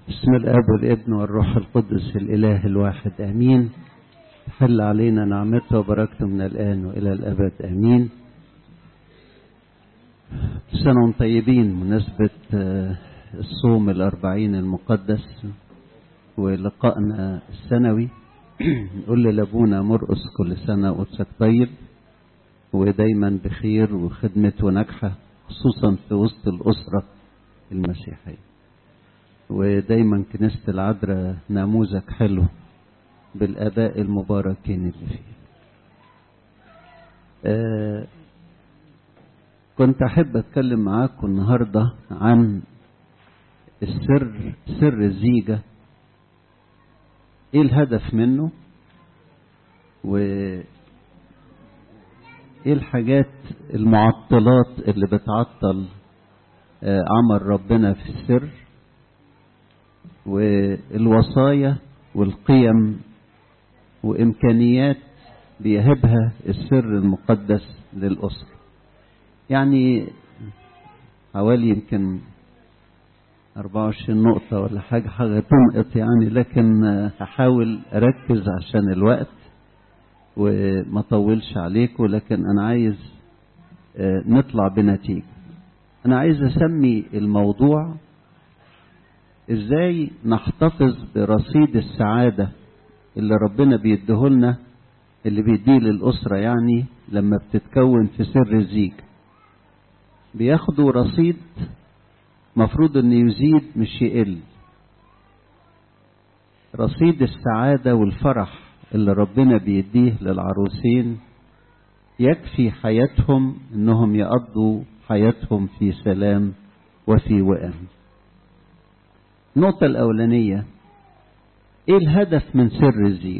بسم الاب والابن والروح القدس الاله الواحد امين حل علينا نعمته وبركته من الان والى الابد امين سنة وانتم طيبين مناسبة الصوم الأربعين المقدس ولقائنا السنوي نقول لأبونا مرقس كل سنة وقدسك طيب ودايما بخير وخدمته ناجحة خصوصا في وسط الأسرة المسيحية ودايما كنيسة العذراء نموذج حلو بالآباء المباركين اللي فيه آه كنت أحب أتكلم معاكم النهاردة عن السر سر الزيجة إيه الهدف منه و إيه الحاجات المعطلات اللي بتعطل آه عمل ربنا في السر والوصايا والقيم وإمكانيات بيهبها السر المقدس للأسرة يعني حوالي يمكن 24 نقطة ولا حاجة حاجة تنقط يعني لكن هحاول أركز عشان الوقت وما طولش عليكم لكن أنا عايز نطلع بنتيجة أنا عايز أسمي الموضوع إزاي نحتفظ برصيد السعادة اللي ربنا بيديهولنا اللي بيديه للأسرة يعني لما بتتكون في سر الزيج بياخدوا رصيد مفروض انه يزيد مش يقل رصيد السعادة والفرح اللي ربنا بيديه للعروسين يكفي حياتهم انهم يقضوا حياتهم في سلام وفي وئام النقطة الأولانية ايه الهدف من سر الزيج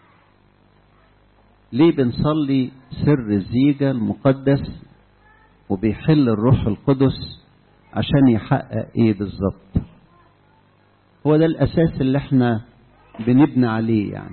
ليه بنصلي سر الزيجة المقدس وبيحل الروح القدس عشان يحقق ايه بالظبط هو ده الاساس اللي احنا بنبني عليه يعني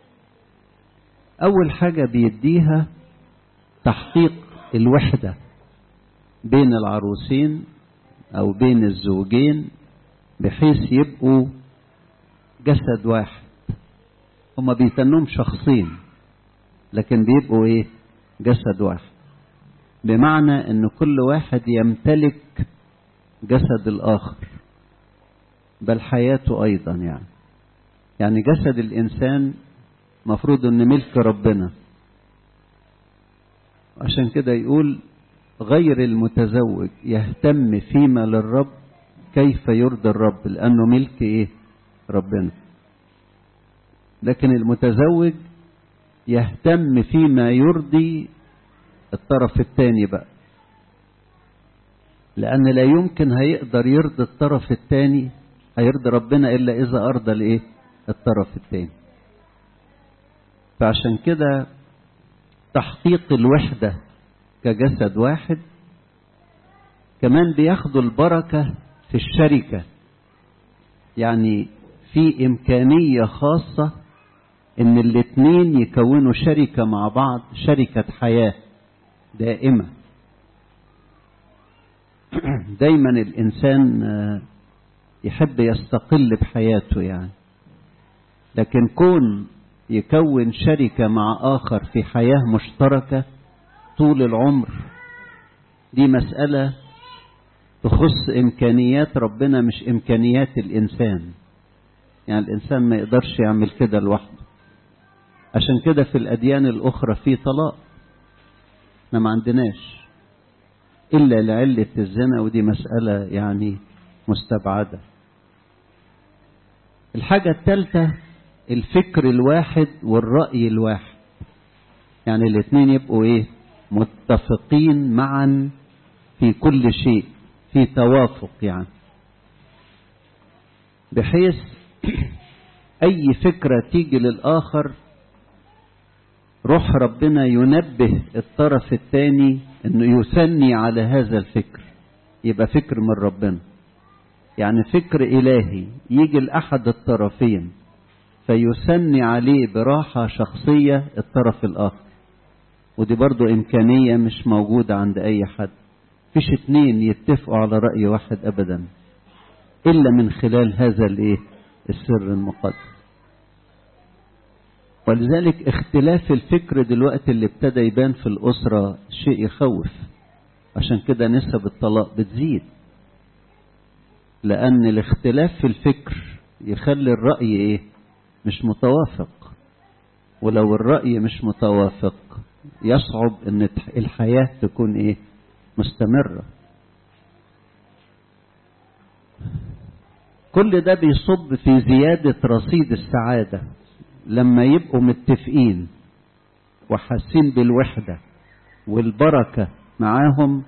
اول حاجة بيديها تحقيق الوحدة بين العروسين او بين الزوجين بحيث يبقوا جسد واحد هما بيتنهم شخصين لكن بيبقوا ايه جسد واحد بمعنى ان كل واحد يمتلك جسد الاخر بل حياته ايضا يعني يعني جسد الانسان مفروض ان ملك ربنا عشان كده يقول غير المتزوج يهتم فيما للرب كيف يرضي الرب لانه ملك ايه ربنا لكن المتزوج يهتم فيما يرضي الطرف الثاني بقى لأن لا يمكن هيقدر يرضي الطرف الثاني هيرضي ربنا إلا إذا أرضى الإيه؟ الطرف الثاني. فعشان كده تحقيق الوحدة كجسد واحد كمان بياخدوا البركة في الشركة يعني في إمكانية خاصة إن الاتنين يكونوا شركة مع بعض شركة حياة دائمة دايما الإنسان يحب يستقل بحياته يعني لكن كون يكون شركة مع آخر في حياة مشتركة طول العمر دي مسألة تخص إمكانيات ربنا مش إمكانيات الإنسان يعني الإنسان ما يقدرش يعمل كده لوحده عشان كده في الأديان الأخرى في طلاق احنا ما عندناش إلا لعلة الزنا ودي مسألة يعني مستبعدة الحاجة الثالثة الفكر الواحد والرأي الواحد يعني الاثنين يبقوا ايه متفقين معا في كل شيء في توافق يعني بحيث اي فكرة تيجي للآخر روح ربنا ينبه الطرف الثاني انه يثني على هذا الفكر يبقى فكر من ربنا يعني فكر الهي يجي لاحد الطرفين فيثني عليه براحة شخصية الطرف الاخر ودي برضو امكانية مش موجودة عند اي حد فيش اتنين يتفقوا على رأي واحد ابدا إلا من خلال هذا الإيه السر المقدس ولذلك اختلاف الفكر دلوقتي اللي ابتدى يبان في الأسرة شيء يخوف عشان كده نسب الطلاق بتزيد لأن الاختلاف في الفكر يخلي الرأي إيه مش متوافق ولو الرأي مش متوافق يصعب ان الحياة تكون ايه مستمرة كل ده بيصب في زيادة رصيد السعادة لما يبقوا متفقين وحاسين بالوحدة والبركة معاهم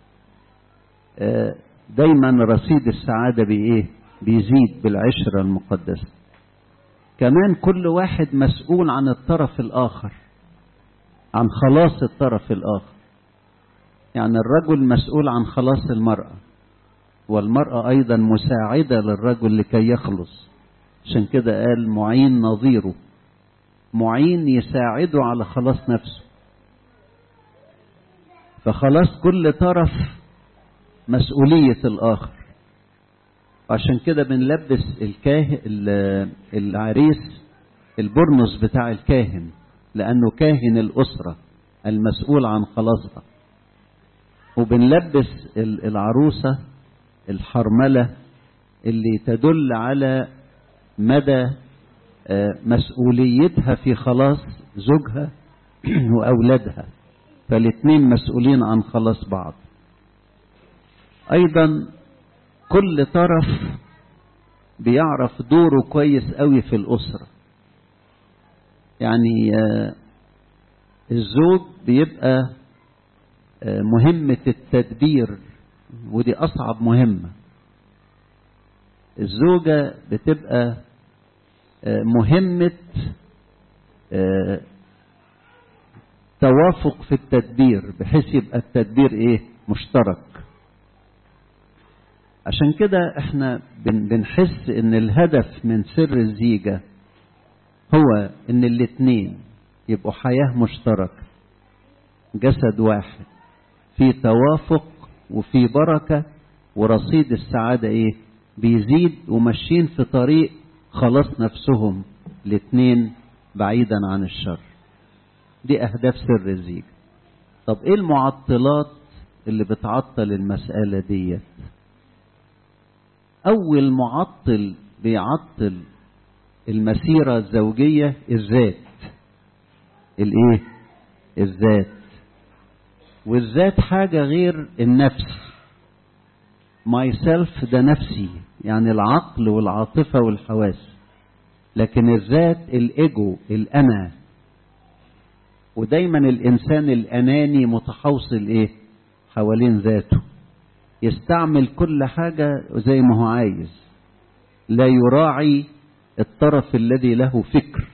دايما رصيد السعادة بإيه بيزيد بالعشرة المقدسة كمان كل واحد مسؤول عن الطرف الآخر عن خلاص الطرف الآخر يعني الرجل مسؤول عن خلاص المرأة والمرأة أيضا مساعدة للرجل لكي يخلص عشان كده قال معين نظيره معين يساعده على خلاص نفسه فخلاص كل طرف مسؤولية الآخر عشان كده بنلبس الكاه العريس البرنس بتاع الكاهن لأنه كاهن الأسرة المسؤول عن خلاصها وبنلبس العروسة الحرملة اللي تدل على مدى مسؤوليتها في خلاص زوجها وأولادها فالاثنين مسؤولين عن خلاص بعض أيضا كل طرف بيعرف دوره كويس قوي في الأسرة يعني الزوج بيبقى مهمة التدبير ودي أصعب مهمة الزوجة بتبقى مهمة توافق في التدبير بحيث يبقى التدبير ايه مشترك عشان كده احنا بنحس ان الهدف من سر الزيجة هو ان الاتنين يبقوا حياة مشتركة جسد واحد في توافق وفي بركة ورصيد السعادة ايه بيزيد وماشيين في طريق خلاص نفسهم الاتنين بعيدا عن الشر دي اهداف سر الزيج طب ايه المعطلات اللي بتعطل المسألة ديت اول معطل بيعطل المسيرة الزوجية الذات الايه الذات والذات حاجة غير النفس myself ده نفسي يعني العقل والعاطفة والحواس لكن الذات الايجو الانا ودايما الانسان الاناني متحوصل ايه حوالين ذاته يستعمل كل حاجة زي ما هو عايز لا يراعي الطرف الذي له فكر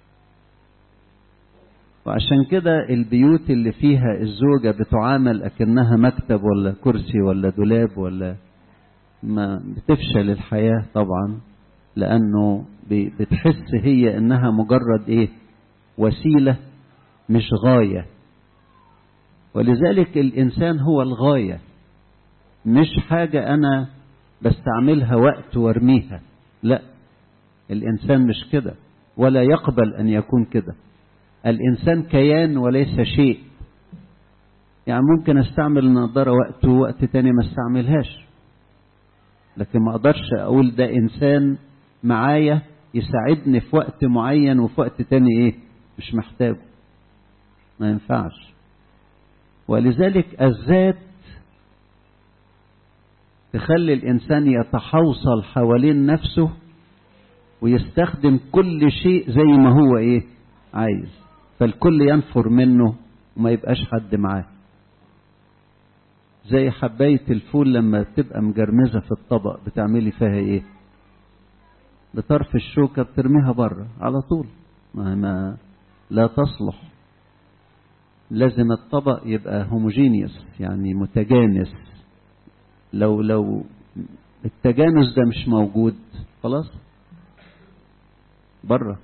وعشان كده البيوت اللي فيها الزوجة بتعامل أكنها مكتب ولا كرسي ولا دولاب ولا ما بتفشل الحياة طبعا لأنه بتحس هي إنها مجرد إيه وسيلة مش غاية ولذلك الإنسان هو الغاية مش حاجة أنا بستعملها وقت وارميها لا الإنسان مش كده ولا يقبل أن يكون كده الإنسان كيان وليس شيء يعني ممكن استعمل النظارة وقت ووقت تاني ما استعملهاش لكن ما اقدرش اقول ده انسان معايا يساعدني في وقت معين وفي وقت تاني ايه مش محتاجه ما ينفعش ولذلك الذات تخلي الانسان يتحوصل حوالين نفسه ويستخدم كل شيء زي ما هو ايه عايز فالكل ينفر منه وما يبقاش حد معاه زي حباية الفول لما تبقى مجرمزة في الطبق بتعملي فيها ايه بطرف الشوكة بترميها بره على طول ما, ما لا تصلح لازم الطبق يبقى هوموجينيوس يعني متجانس لو لو التجانس ده مش موجود خلاص بره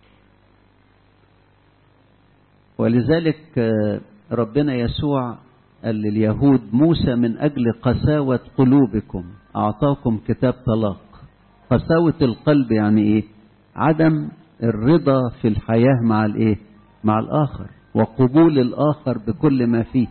ولذلك ربنا يسوع قال لليهود موسى من أجل قساوة قلوبكم أعطاكم كتاب طلاق قساوة القلب يعني إيه عدم الرضا في الحياة مع الإيه مع الآخر وقبول الآخر بكل ما فيه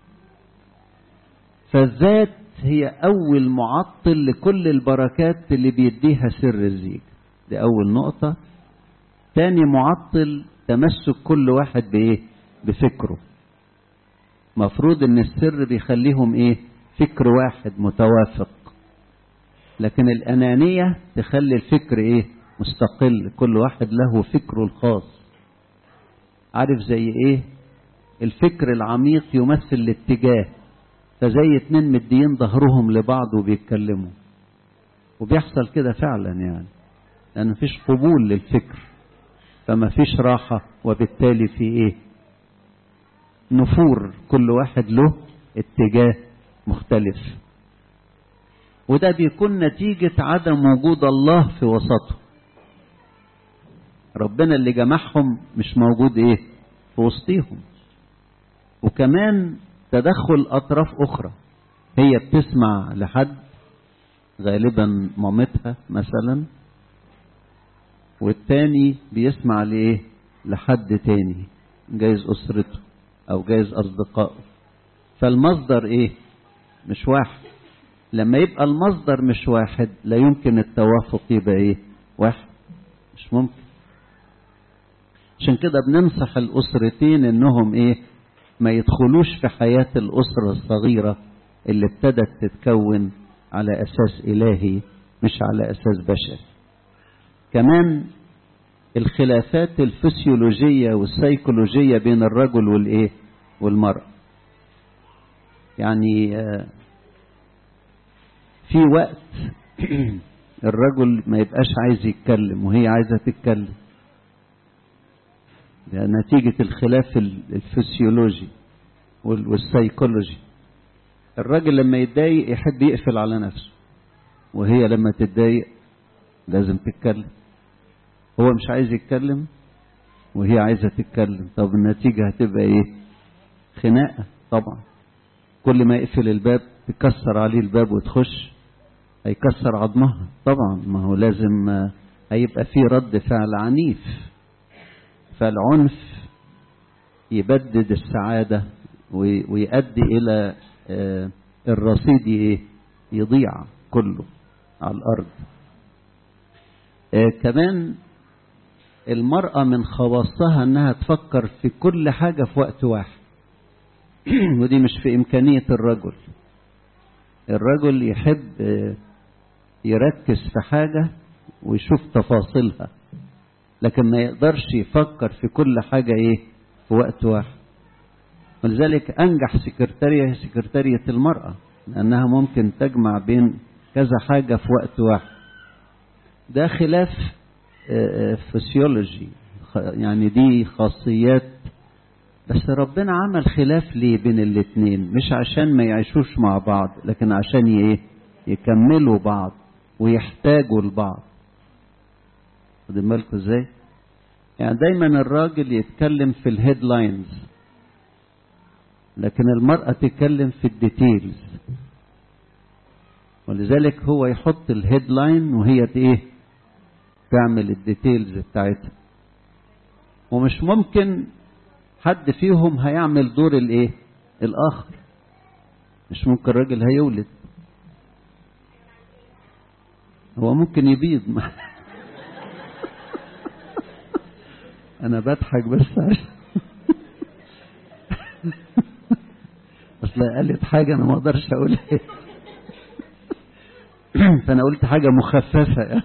فالذات هي أول معطل لكل البركات اللي بيديها سر الزيج دي أول نقطة تاني معطل تمسك كل واحد بإيه بفكره مفروض ان السر بيخليهم ايه فكر واحد متوافق لكن الانانية تخلي الفكر ايه مستقل كل واحد له فكره الخاص عارف زي ايه الفكر العميق يمثل الاتجاه فزي اتنين مديين ظهرهم لبعض وبيتكلموا وبيحصل كده فعلا يعني لان مفيش قبول للفكر فما فيش راحة وبالتالي في ايه نفور كل واحد له اتجاه مختلف وده بيكون نتيجة عدم وجود الله في وسطه ربنا اللي جمعهم مش موجود ايه في وسطيهم وكمان تدخل اطراف اخرى هي بتسمع لحد غالبا مامتها مثلا والتاني بيسمع لايه لحد تاني جايز اسرته او جايز اصدقائه فالمصدر ايه مش واحد لما يبقى المصدر مش واحد لا يمكن التوافق يبقى ايه واحد مش ممكن عشان كده بننصح الاسرتين انهم ايه ما يدخلوش في حياة الاسرة الصغيرة اللي ابتدت تتكون على اساس الهي مش على اساس بشري كمان الخلافات الفسيولوجية والسيكولوجية بين الرجل والإيه والمرأة يعني في وقت الرجل ما يبقاش عايز يتكلم وهي عايزة تتكلم ده نتيجة الخلاف الفسيولوجي والسيكولوجي الراجل لما يتضايق يحب يقفل على نفسه وهي لما تتضايق لازم تتكلم هو مش عايز يتكلم وهي عايزة تتكلم طب النتيجة هتبقى ايه خناقة طبعا كل ما يقفل الباب تكسر عليه الباب وتخش هيكسر عظمها طبعا ما هو لازم هيبقى فيه رد فعل عنيف فالعنف يبدد السعادة ويؤدي إلى الرصيد ايه يضيع كله على الأرض كمان المرأة من خواصها انها تفكر في كل حاجة في وقت واحد ودي مش في امكانية الرجل الرجل يحب يركز في حاجة ويشوف تفاصيلها لكن ما يقدرش يفكر في كل حاجة ايه في وقت واحد ولذلك انجح سكرتارية هي سكرتارية المرأة لانها ممكن تجمع بين كذا حاجة في وقت واحد ده خلاف فسيولوجي يعني دي خاصيات بس ربنا عمل خلاف ليه بين الاتنين مش عشان ما يعيشوش مع بعض لكن عشان ايه يكملوا بعض ويحتاجوا لبعض خدين بالكم ازاي يعني دايما الراجل يتكلم في الهيدلاينز لكن المرأة تتكلم في الديتيلز ولذلك هو يحط الهيدلاين وهي ايه تعمل الديتيلز بتاعتها ومش ممكن حد فيهم هيعمل دور الايه الاخر مش ممكن الراجل هيولد هو ممكن يبيض انا بضحك بس عشان اصل قالت حاجه انا ما اقدرش اقولها فانا قلت حاجه مخففه يعني.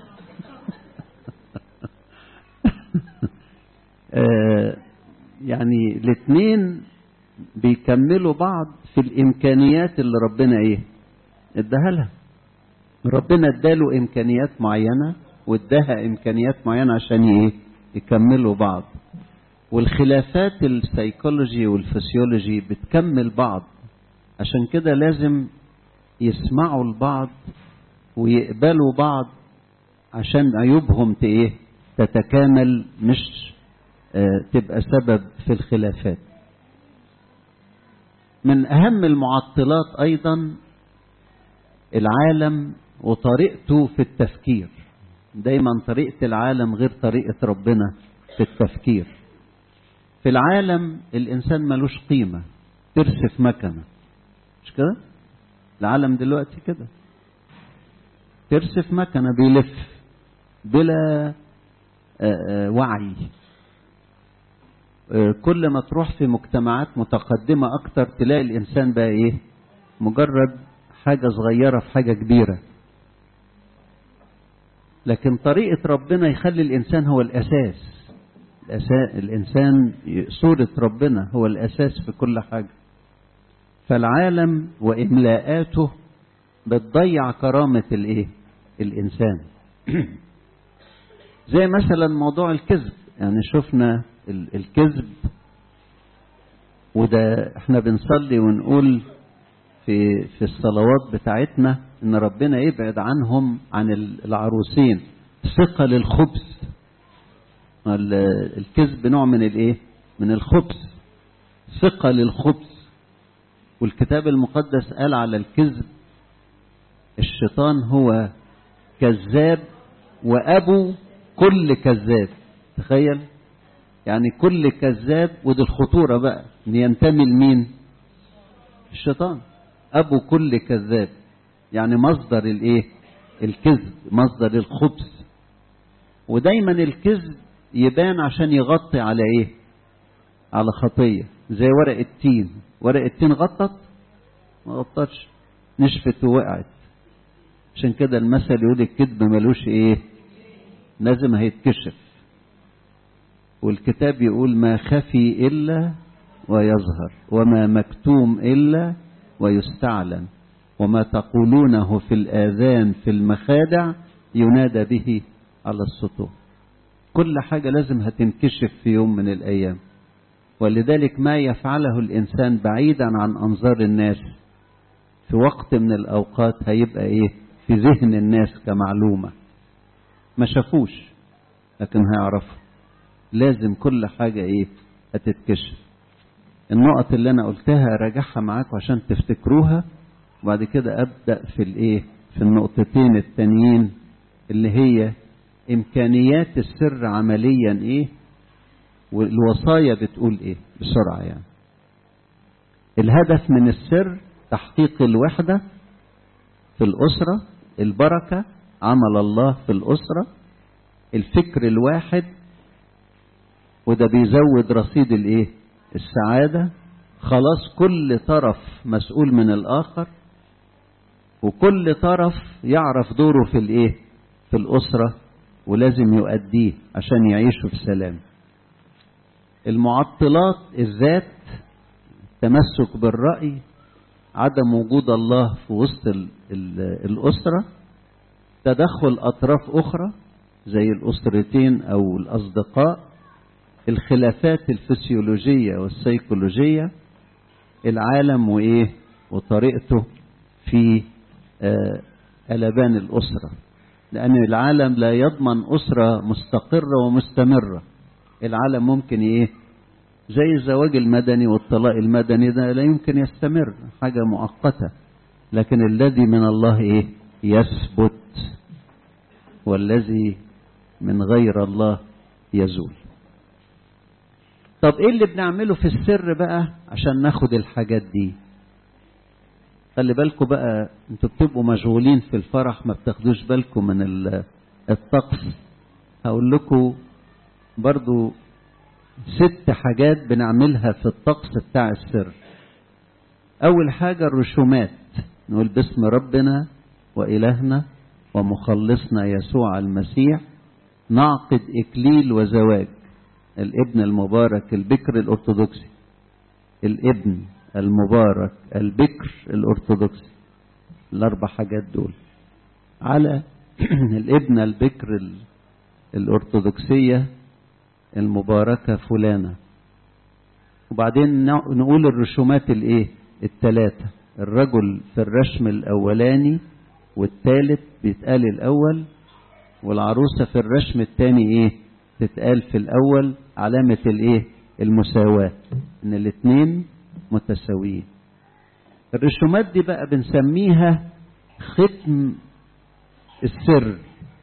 آه يعني الاثنين بيكملوا بعض في الامكانيات اللي ربنا ايه اداها لها ربنا اداله امكانيات معينه واداها امكانيات معينه عشان ايه يكملوا بعض والخلافات السيكولوجي والفسيولوجي بتكمل بعض عشان كده لازم يسمعوا البعض ويقبلوا بعض عشان عيوبهم ايه تتكامل مش آه تبقى سبب في الخلافات من أهم المعطلات أيضا العالم وطريقته في التفكير دايما طريقة العالم غير طريقة ربنا في التفكير في العالم الإنسان ملوش قيمة ترس في مكنة مش كده العالم دلوقتي كده ترس في مكنة بيلف بلا آآ آآ وعي كل ما تروح في مجتمعات متقدمة أكتر تلاقي الإنسان بقى إيه مجرد حاجة صغيرة في حاجة كبيرة لكن طريقة ربنا يخلي الإنسان هو الأساس الأساس الإنسان صورة ربنا هو الأساس في كل حاجة فالعالم وإملاءاته بتضيع كرامة الإيه الإنسان زي مثلا موضوع الكذب يعني شفنا الكذب وده احنا بنصلي ونقول في في الصلوات بتاعتنا ان ربنا يبعد عنهم عن العروسين ثقة للخبز الكذب نوع من الايه من الخبز ثقة للخبز والكتاب المقدس قال على الكذب الشيطان هو كذاب وابو كل كذاب تخيل يعني كل كذاب ودي الخطورة بقى ان ينتمي لمين الشيطان ابو كل كذاب يعني مصدر الايه الكذب مصدر الخبز ودايما الكذب يبان عشان يغطي على ايه على خطية زي ورق التين ورق التين غطت ما غطتش نشفت ووقعت عشان كده المثل يقول الكذب ملوش ايه لازم هيتكشف والكتاب يقول ما خفي إلا ويظهر وما مكتوم إلا ويستعلن وما تقولونه في الآذان في المخادع ينادى به على السطوح كل حاجة لازم هتنكشف في يوم من الأيام ولذلك ما يفعله الإنسان بعيدا عن أنظار الناس في وقت من الأوقات هيبقى إيه في ذهن الناس كمعلومة ما شافوش لكن هيعرفوا لازم كل حاجة ايه هتتكشف النقط اللي انا قلتها راجعها معاكم عشان تفتكروها وبعد كده ابدأ في الايه في النقطتين التانيين اللي هي امكانيات السر عمليا ايه والوصايا بتقول ايه بسرعة يعني الهدف من السر تحقيق الوحدة في الأسرة البركة عمل الله في الأسرة الفكر الواحد وده بيزود رصيد الايه السعادة خلاص كل طرف مسؤول من الآخر وكل طرف يعرف دوره في الايه في الأسرة ولازم يؤديه عشان يعيشوا في سلام المعطلات الذات التمسك بالرأي عدم وجود الله في وسط ال ال الأسرة تدخل أطراف أخرى زي الأسرتين أو الأصدقاء الخلافات الفسيولوجية والسيكولوجية العالم وإيه وطريقته في آه قلبان الأسرة لأن العالم لا يضمن أسرة مستقرة ومستمرة العالم ممكن إيه زي الزواج المدني والطلاق المدني ده لا يمكن يستمر حاجة مؤقتة لكن الذي من الله إيه يثبت والذي من غير الله يزول طب ايه اللي بنعمله في السر بقى عشان ناخد الحاجات دي خلي بالكم بقى انتوا بتبقوا مشغولين في الفرح ما بتاخدوش بالكم من الطقس هقول لكم برضو ست حاجات بنعملها في الطقس بتاع السر اول حاجة الرسومات نقول باسم ربنا وإلهنا ومخلصنا يسوع المسيح نعقد إكليل وزواج الابن المبارك البكر الأرثوذكسي الابن المبارك البكر الأرثوذكسي الأربع حاجات دول على الابن البكر الأرثوذكسية المباركة فلانة وبعدين نقول الرسومات الايه التلاتة الرجل في الرسم الأولاني والثالث بيتقال الأول والعروسة في الرسم الثاني ايه تتقال في الأول علامة الايه المساواة ان الاثنين متساويين الرسومات دي بقى بنسميها ختم السر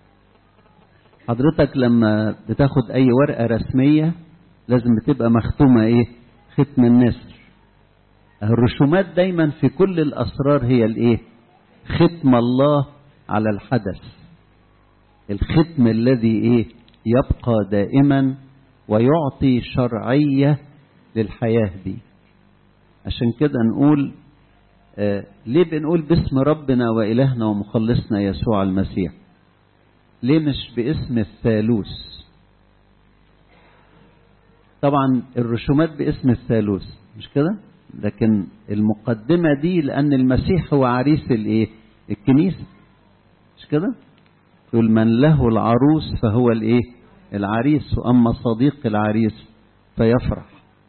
حضرتك لما بتاخد اي ورقة رسمية لازم بتبقى مختومة ايه ختم النسر الرسومات دايما في كل الاسرار هي الايه ختم الله على الحدث الختم الذي ايه يبقى دائما ويعطي شرعية للحياة دي عشان كده نقول آه ليه بنقول باسم ربنا وإلهنا ومخلصنا يسوع المسيح ليه مش باسم الثالوث طبعا الرسومات باسم الثالوث مش كده لكن المقدمة دي لأن المسيح هو عريس الايه الكنيسة مش كده يقول من له العروس فهو الايه العريس واما صديق العريس فيفرح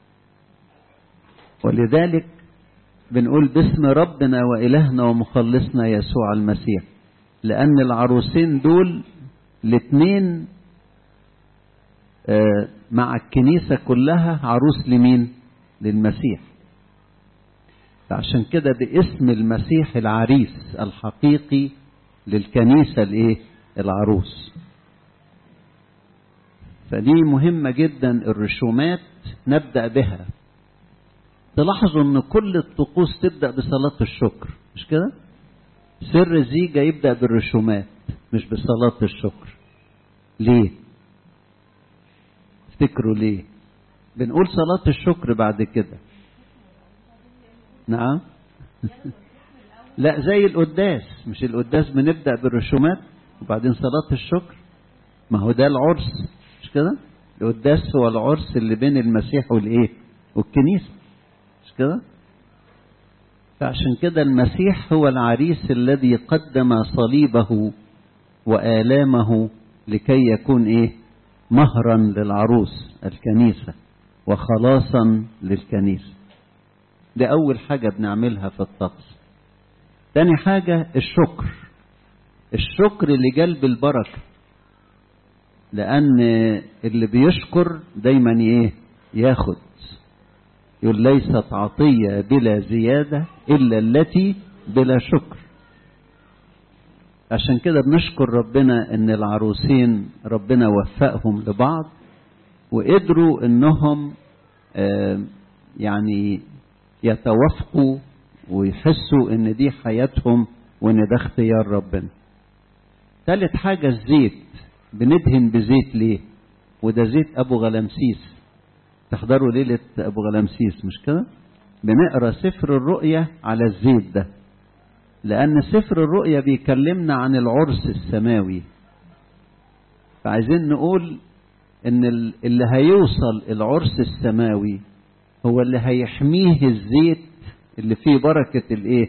ولذلك بنقول باسم ربنا والهنا ومخلصنا يسوع المسيح لان العروسين دول الاثنين مع الكنيسة كلها عروس لمين للمسيح فعشان كده باسم المسيح العريس الحقيقي للكنيسة الايه العروس فدي مهمة جدا الرسومات نبدأ بها تلاحظوا ان كل الطقوس تبدأ بصلاة الشكر مش كده سر الزيجة يبدأ بالرسومات مش بصلاة الشكر ليه افتكروا ليه بنقول صلاة الشكر بعد كده نعم لا زي القداس مش القداس بنبدأ بالرسومات وبعدين صلاة الشكر ما هو ده العرس مش كده القداس هو العرس اللي بين المسيح والايه والكنيسة مش كده فعشان كده المسيح هو العريس الذي قدم صليبه وآلامه لكي يكون ايه مهرا للعروس الكنيسة وخلاصا للكنيسة دي أول حاجة بنعملها في الطقس تاني حاجة الشكر الشكر لجلب البركة لأن اللي بيشكر دايما ايه ياخد يقول ليست عطية بلا زيادة إلا التي بلا شكر عشان كده بنشكر ربنا ان العروسين ربنا وفقهم لبعض وقدروا انهم آه يعني يتوافقوا ويحسوا ان دي حياتهم وان ده اختيار ربنا ثالث حاجة الزيت بندهن بزيت ليه وده زيت ابو غلمسيس تحضروا ليلة ابو غلمسيس مش كده بنقرا سفر الرؤية على الزيت ده لأن سفر الرؤيا بيكلمنا عن العرس السماوي فعايزين نقول إن اللي هيوصل العرس السماوي هو اللي هيحميه الزيت اللي فيه بركة الإيه؟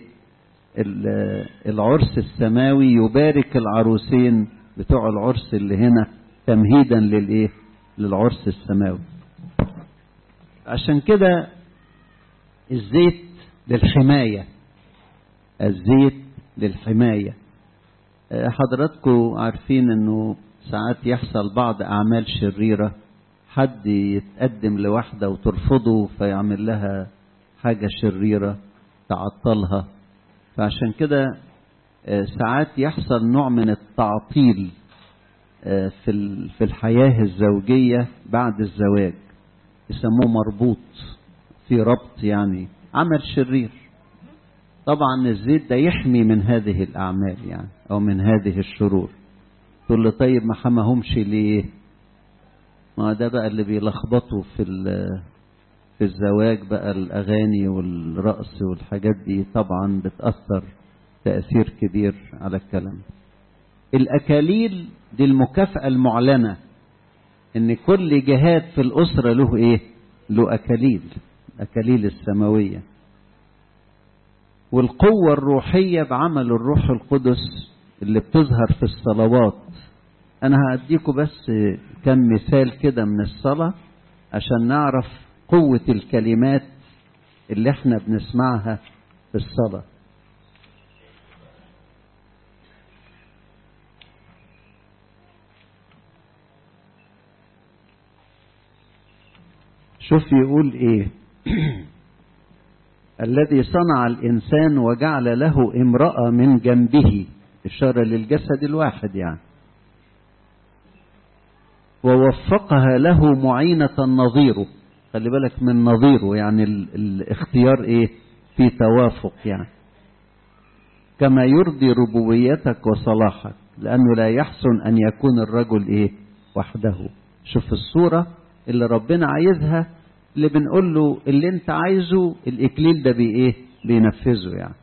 العرس السماوي يبارك العروسين بتوع العرس اللي هنا تمهيدا للإيه؟ للعرس السماوي. عشان كده الزيت للحمايه الزيت للحماية حضراتكم عارفين انه ساعات يحصل بعض اعمال شريرة حد يتقدم لواحدة وترفضه فيعمل لها حاجة شريرة تعطلها فعشان كده ساعات يحصل نوع من التعطيل في في الحياة الزوجية بعد الزواج يسموه مربوط في ربط يعني عمل شرير طبعا الزيت ده يحمي من هذه الأعمال يعني أو من هذه الشرور تقول له طيب ما حماهمش ليه ما ده بقى اللي بيلخبطوا في في الزواج بقى الأغاني والرقص والحاجات دي طبعا بتأثر تأثير كبير على الكلام الأكاليل دي المكافأة المعلنة إن كل جهاد في الأسرة له إيه؟ له أكاليل أكاليل السماوية والقوة الروحية بعمل الروح القدس اللي بتظهر في الصلوات أنا هأديكم بس كم مثال كده من الصلاة عشان نعرف قوة الكلمات اللي احنا بنسمعها في الصلاة شوف يقول ايه الذي صنع الإنسان وجعل له امرأة من جنبه إشارة للجسد الواحد يعني ووفقها له معينة نظيره خلي بالك من نظيره يعني ال الاختيار ايه في توافق يعني كما يرضي ربوبيتك وصلاحك لأنه لا يحسن أن يكون الرجل ايه وحده شوف الصورة اللي ربنا عايزها اللي بنقول له اللي انت عايزه الإكليل ده بإيه بينفذه يعني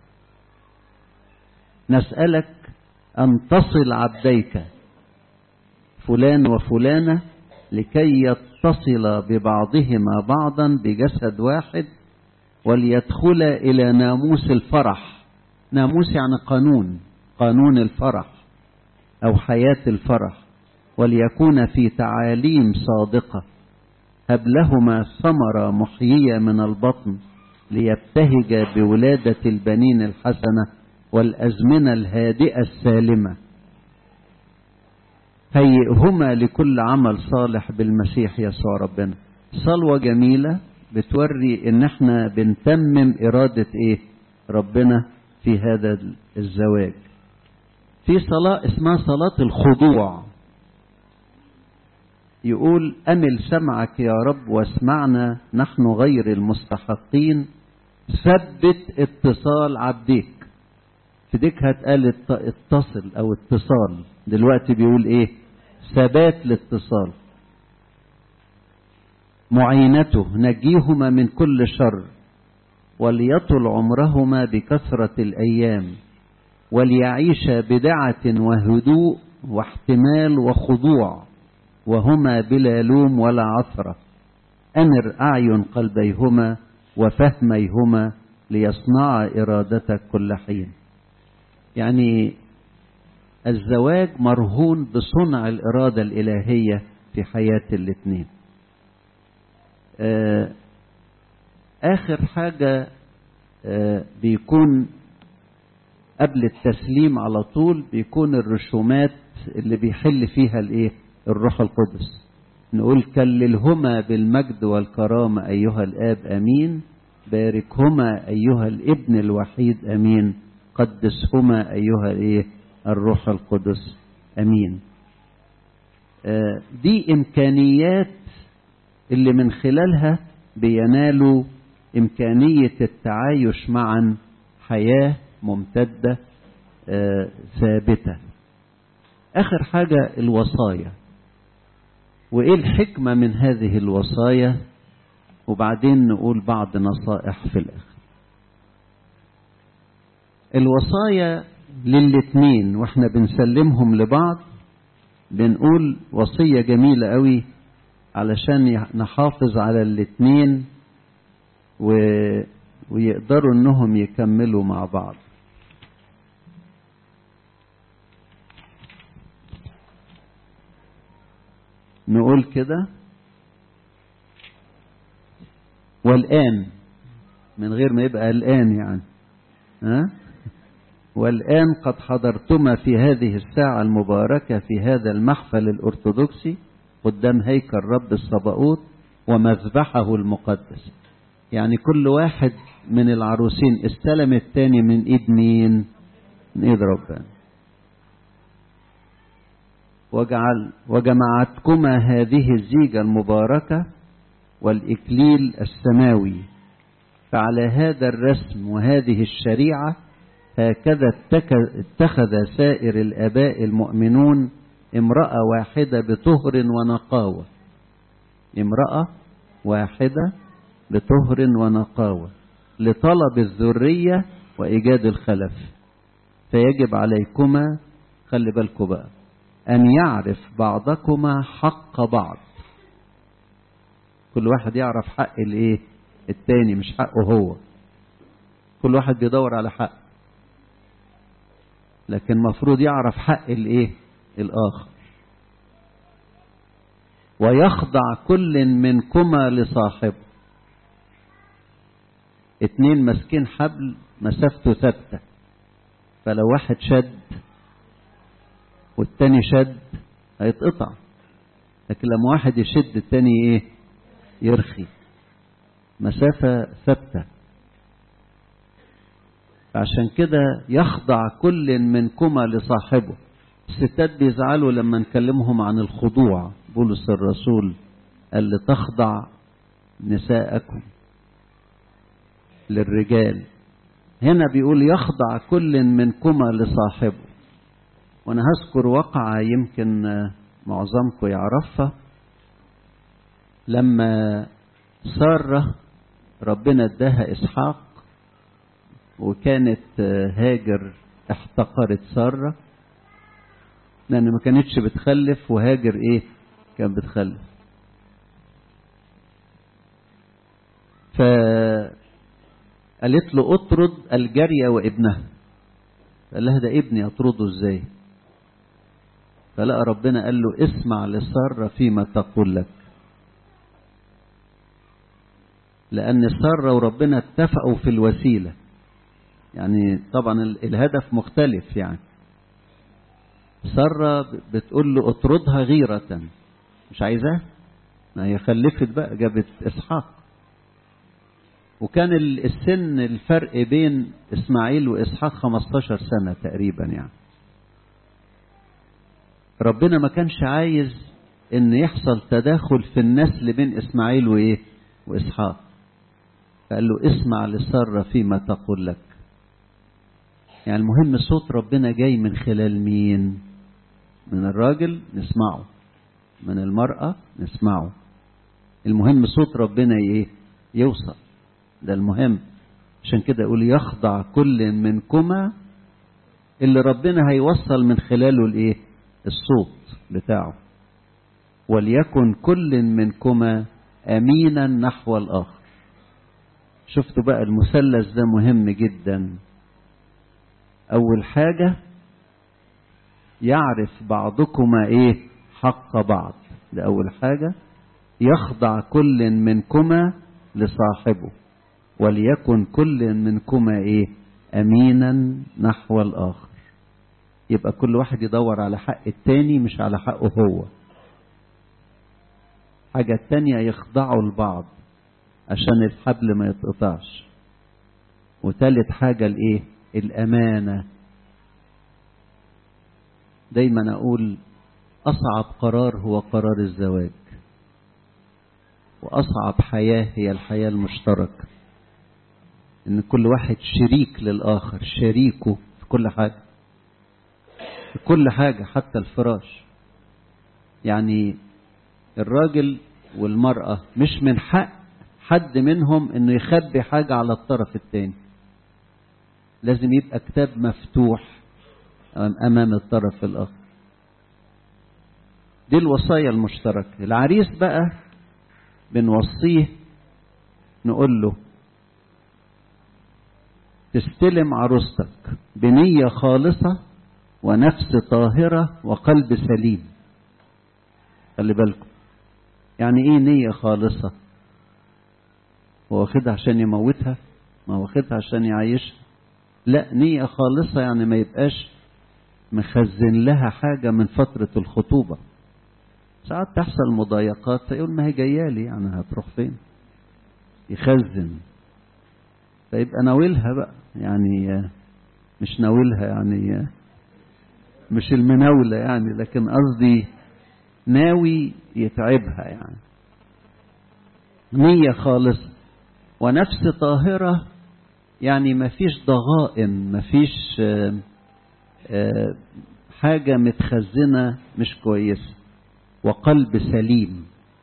نسألك أن تصل عبديك فلان وفلانة لكي يتصل ببعضهما بعضا بجسد واحد وليدخلا إلى ناموس الفرح ناموس يعني قانون قانون الفرح أو حياة الفرح وليكون في تعاليم صادقة هب لهما ثمرة محيية من البطن ليبتهج بولادة البنين الحسنة والأزمنة الهادئة السالمة هيئهما لكل عمل صالح بالمسيح يسوع ربنا صلوة جميلة بتوري ان احنا بنتمم ارادة ايه ربنا في هذا الزواج في صلاة اسمها صلاة الخضوع يقول أمل سمعك يا رب واسمعنا نحن غير المستحقين ثبت اتصال عبديك في ديك هتقال اتصل او اتصال دلوقتي بيقول ايه ثبات الاتصال معينته نجيهما من كل شر وليطل عمرهما بكثرة الأيام وليعيشا بدعة وهدوء واحتمال وخضوع وهما بلا لوم ولا عثرة أنر أعين قلبيهما وفهميهما ليصنعا إرادتك كل حين يعني الزواج مرهون بصنع الإرادة الإلهية في حياة الاثنين آخر حاجة بيكون قبل التسليم على طول بيكون الرسومات اللي بيحل فيها الايه الروح القدس نقول كللهما بالمجد والكرامة أيها الآب أمين باركهما أيها الابن الوحيد أمين قدسهما أيها الإيه الروح القدس أمين آه دي إمكانيات اللي من خلالها بينالوا إمكانية التعايش معا حياة ممتدة آه ثابتة آخر حاجة الوصايا وإيه الحكمة من هذه الوصايا وبعدين نقول بعض نصائح في الآخر الوصايا للاتنين واحنا بنسلمهم لبعض بنقول وصية جميلة قوي علشان نحافظ على الاتنين و... ويقدروا انهم يكملوا مع بعض نقول كده والآن من غير ما يبقى الآن يعني ها والآن قد حضرتما في هذه الساعة المباركة في هذا المحفل الأرثوذكسي قدام هيكل رب الصباؤوت ومذبحه المقدس يعني كل واحد من العروسين استلم التاني من ايد مين من ايد ربنا وجعل وجمعتكما هذه الزيجة المباركة والإكليل السماوي فعلى هذا الرسم وهذه الشريعة هكذا اتخذ سائر الآباء المؤمنون امرأة واحدة بطهر ونقاوة امرأة واحدة بطهر ونقاوة لطلب الذرية وإيجاد الخلف فيجب عليكما خلي بالكم بقى أن يعرف بعضكما حق بعض كل واحد يعرف حق الايه التاني مش حقه هو كل واحد بيدور على حق لكن المفروض يعرف حق الايه الاخر ويخضع كل منكما لصاحبه اتنين ماسكين حبل مسافته ثابته فلو واحد شد والتاني شد هيتقطع لكن لما واحد يشد التاني ايه يرخي مسافة ثابتة عشان كده يخضع كل منكما لصاحبه الستات بيزعلوا لما نكلمهم عن الخضوع بولس الرسول قال لتخضع نساءكم للرجال هنا بيقول يخضع كل منكما لصاحبه وانا هذكر وقعة يمكن معظمكم يعرفها لما سارة ربنا اداها اسحاق وكانت هاجر احتقرت سارة لان ما كانتش بتخلف وهاجر ايه كان بتخلف فقالت له اطرد الجارية وابنها قال لها ده ابني اطرده ازاي فلقى ربنا قال له اسمع لسارة فيما تقول لك لأن سارة وربنا اتفقوا في الوسيلة يعني طبعا الهدف مختلف يعني سارة بتقول له اطردها غيرة مش عايزاه ما هي خلفت بقى جابت اسحاق وكان السن الفرق بين اسماعيل واسحاق 15 سنة تقريبا يعني ربنا ما كانش عايز ان يحصل تداخل في النسل بين اسماعيل وايه واسحاق فقال له اسمع لسارة فيما تقول لك يعني المهم صوت ربنا جاي من خلال مين من الراجل نسمعه من المرأة نسمعه المهم صوت ربنا ايه يوصل ده المهم عشان كده يقول يخضع كل منكما اللي ربنا هيوصل من خلاله الايه الصوت بتاعه وليكن كل منكما امينا نحو الاخر شفتوا بقى المثلث ده مهم جدا اول حاجه يعرف بعضكما ايه حق بعض ده اول حاجه يخضع كل منكما لصاحبه وليكن كل منكما ايه امينا نحو الاخر يبقى كل واحد يدور على حق التاني مش على حقه هو حاجة التانية يخضعوا لبعض عشان الحبل ما يتقطعش وتالت حاجة الايه الامانة دايما اقول اصعب قرار هو قرار الزواج واصعب حياة هي الحياة المشتركة ان كل واحد شريك للاخر شريكه في كل حاجة في كل حاجة حتى الفراش يعني الراجل والمرأة مش من حق حد منهم انه يخبي حاجة على الطرف التاني لازم يبقى كتاب مفتوح امام الطرف الاخر دي الوصايا المشتركة العريس بقى بنوصيه نقول له تستلم عروستك بنية خالصة ونفس طاهرة وقلب سليم خلي بالكم يعني ايه نية خالصة هو واخدها عشان يموتها ما واخدها عشان يعيشها لا نية خالصة يعني ما يبقاش مخزن لها حاجة من فترة الخطوبة ساعات تحصل مضايقات فيقول ما هي جايه لي يعني هتروح فين يخزن فيبقى ناولها بقى يعني مش ناولها يعني مش المناولة يعني لكن قصدي ناوي يتعبها يعني نية خالصة ونفس طاهرة يعني مفيش ضغائن مفيش حاجة متخزنة مش كويسة وقلب سليم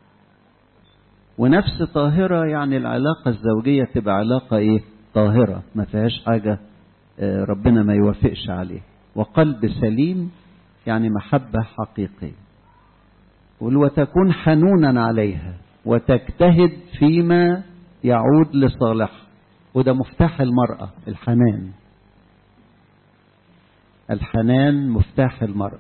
ونفس طاهرة يعني العلاقة الزوجية تبقى علاقة ايه طاهرة ما فيهاش حاجة ربنا ما يوافقش عليه وقلب سليم يعني محبة حقيقية وتكون حنونا عليها وتجتهد فيما يعود لصالحها وده مفتاح المرأة الحنان الحنان مفتاح المرأة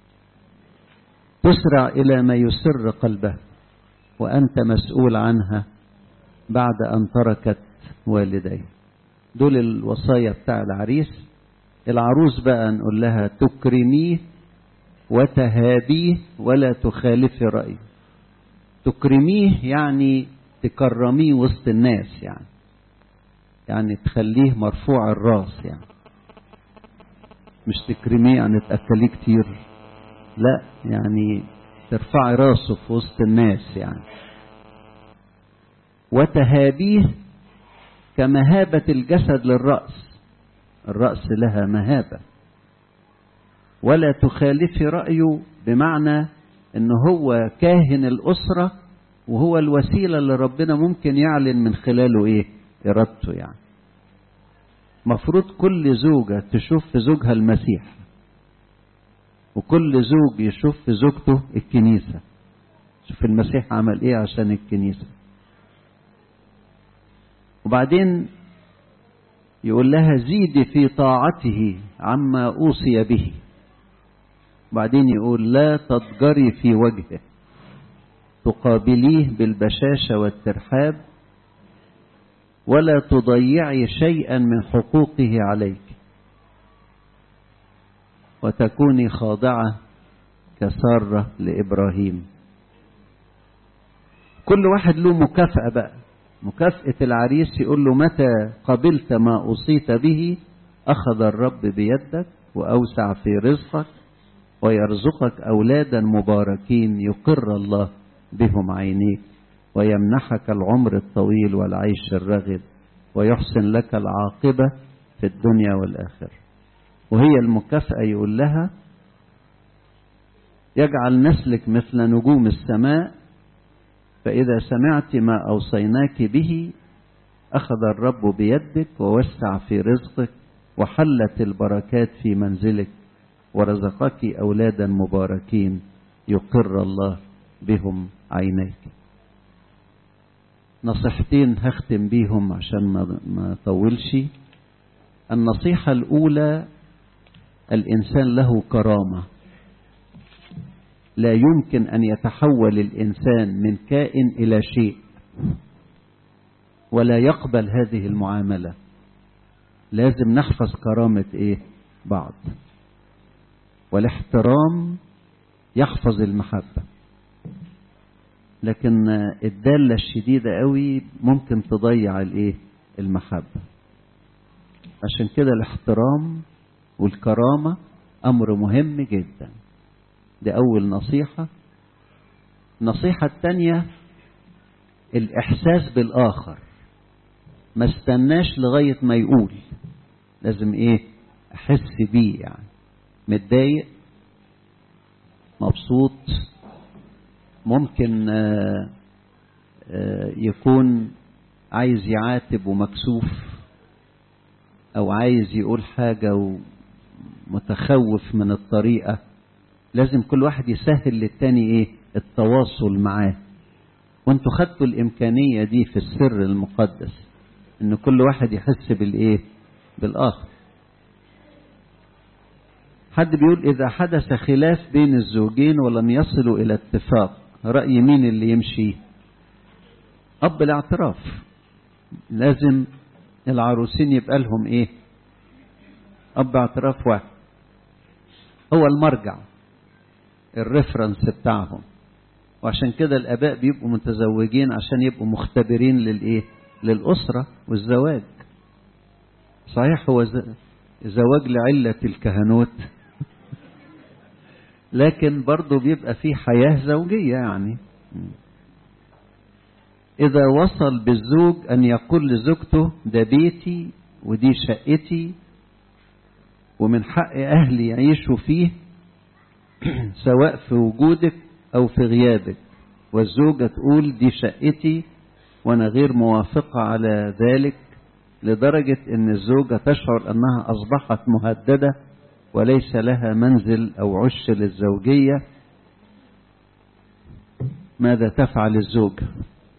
تسرع إلى ما يسر قلبها وأنت مسؤول عنها بعد أن تركت والديه دول الوصايا بتاع العريس العروس بقى نقول لها تكرميه وتهابيه ولا تخالفي رأيه تكرميه يعني تكرميه وسط الناس يعني يعني تخليه مرفوع الراس يعني مش تكرميه يعني تأكليه كتير لا يعني ترفعي راسه في وسط الناس يعني وتهابيه كمهابة الجسد للرأس الرأس لها مهابة ولا تخالفي رأيه بمعنى ان هو كاهن الأسرة وهو الوسيلة اللي ربنا ممكن يعلن من خلاله ايه ارادته يعني مفروض كل زوجة تشوف في زوجها المسيح وكل زوج يشوف في زوجته الكنيسة شوف المسيح عمل ايه عشان الكنيسة وبعدين يقول لها زيدي في طاعته عما أوصي به وبعدين يقول لا تضجري في وجهه تقابليه بالبشاشة والترحاب ولا تضيعي شيئا من حقوقه عليك وتكوني خاضعة كسارة لإبراهيم كل واحد له مكافأة بقى مكافأة العريس يقول له متى قبلت ما أوصيت به أخذ الرب بيدك وأوسع في رزقك ويرزقك أولادا مباركين يقر الله بهم عينيك ويمنحك العمر الطويل والعيش الرغد ويحسن لك العاقبة في الدنيا والآخرة وهي المكافأة يقول لها يجعل نسلك مثل نجوم السماء فإذا سمعت ما أوصيناك به أخذ الرب بيدك ووسع في رزقك وحلت البركات في منزلك ورزقك أولادا مباركين يقر الله بهم عينيك نصيحتين هختم بيهم عشان ما اطولش النصيحة الأولى الإنسان له كرامة لا يمكن أن يتحول الإنسان من كائن إلى شيء ولا يقبل هذه المعاملة لازم نحفظ كرامة إيه بعض والاحترام يحفظ المحبة لكن الدالة الشديدة قوي ممكن تضيع الايه المحبة عشان كده الاحترام والكرامة امر مهم جدا دي اول نصيحة النصيحة التانية الاحساس بالاخر ما استناش لغاية ما يقول لازم ايه احس بيه يعني متضايق مبسوط ممكن آآ آآ يكون عايز يعاتب ومكسوف او عايز يقول حاجة ومتخوف من الطريقة لازم كل واحد يسهل للتاني ايه التواصل معاه وانتوا خدتوا الامكانية دي في السر المقدس ان كل واحد يحس بالايه بالاخر حد بيقول إذا حدث خلاف بين الزوجين ولم يصلوا إلى اتفاق رأي مين اللي يمشي أب الاعتراف لازم العروسين يبقى لهم إيه أب اعتراف واحد هو المرجع الريفرنس بتاعهم وعشان كده الآباء بيبقوا متزوجين عشان يبقوا مختبرين للإيه للأسرة والزواج صحيح هو زواج لعلة الكهنوت لكن برضه بيبقى فيه حياة زوجية يعني إذا وصل بالزوج أن يقول لزوجته ده بيتي ودي شقتي ومن حق أهلي يعيشوا فيه سواء في وجودك أو في غيابك والزوجة تقول دي شقتي وأنا غير موافقة على ذلك لدرجة أن الزوجة تشعر أنها أصبحت مهددة وليس لها منزل أو عش للزوجية ماذا تفعل الزوجة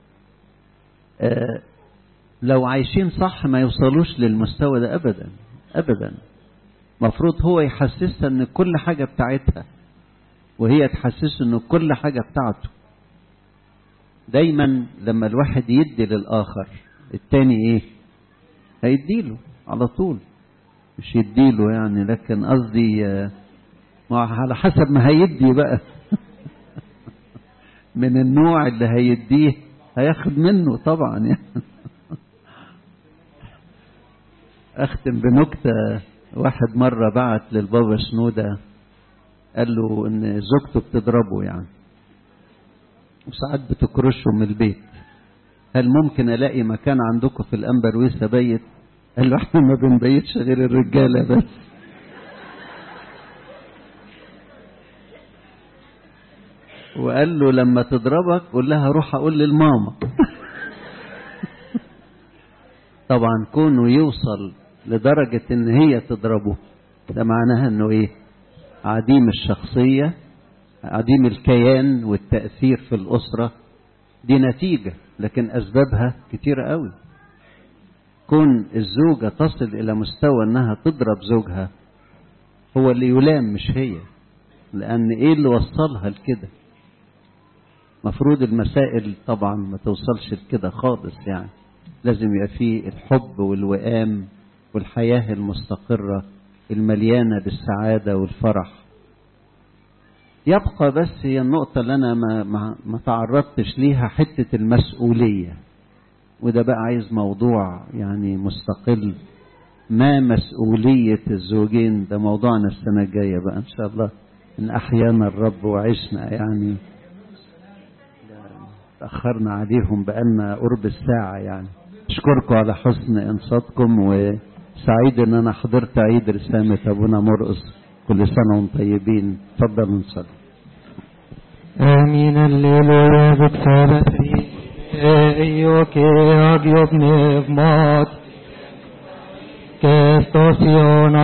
آه لو عايشين صح ما يوصلوش للمستوى ده أبدا أبدا مفروض هو يحسسها أن كل حاجة بتاعتها وهي تحسسه أن كل حاجة بتاعته دايما لما الواحد يدي للآخر التاني إيه هيديله على طول مش يديله يعني لكن قصدي على حسب ما هيدي بقى من النوع اللي هيديه هياخد منه طبعا يعني اختم بنكتة واحد مرة بعت للبابا شنودة قال له ان زوجته بتضربه يعني وساعات بتكرشه من البيت هل ممكن الاقي مكان عندكم في الانبرويس ابيت قال له احنا ما بنبيتش غير الرجالة بس وقال له لما تضربك قول لها روح اقول للماما طبعا كونه يوصل لدرجة ان هي تضربه ده معناها انه ايه عديم الشخصية عديم الكيان والتأثير في الأسرة دي نتيجة لكن أسبابها كتيرة قوي كون الزوجة تصل إلى مستوى أنها تضرب زوجها هو اللي يلام مش هي لأن إيه اللي وصلها لكده مفروض المسائل طبعا ما توصلش لكده خالص يعني لازم يبقى فيه الحب والوئام والحياة المستقرة المليانة بالسعادة والفرح يبقى بس هي النقطة اللي أنا ما, ما, ما تعرضتش ليها حتة المسؤولية وده بقى عايز موضوع يعني مستقل ما مسؤولية الزوجين ده موضوعنا السنة الجاية بقى إن شاء الله إن أحيانا الرب وعشنا يعني تأخرنا عليهم بقالنا قرب الساعة يعني أشكركم على حسن إنصاتكم وسعيد إن أنا حضرت عيد رسالة أبونا مرقص كل سنة وانتم طيبين اتفضلوا نصلي آمين الليلويا بكتابة في أيوك أجيب نفمات كستوسيون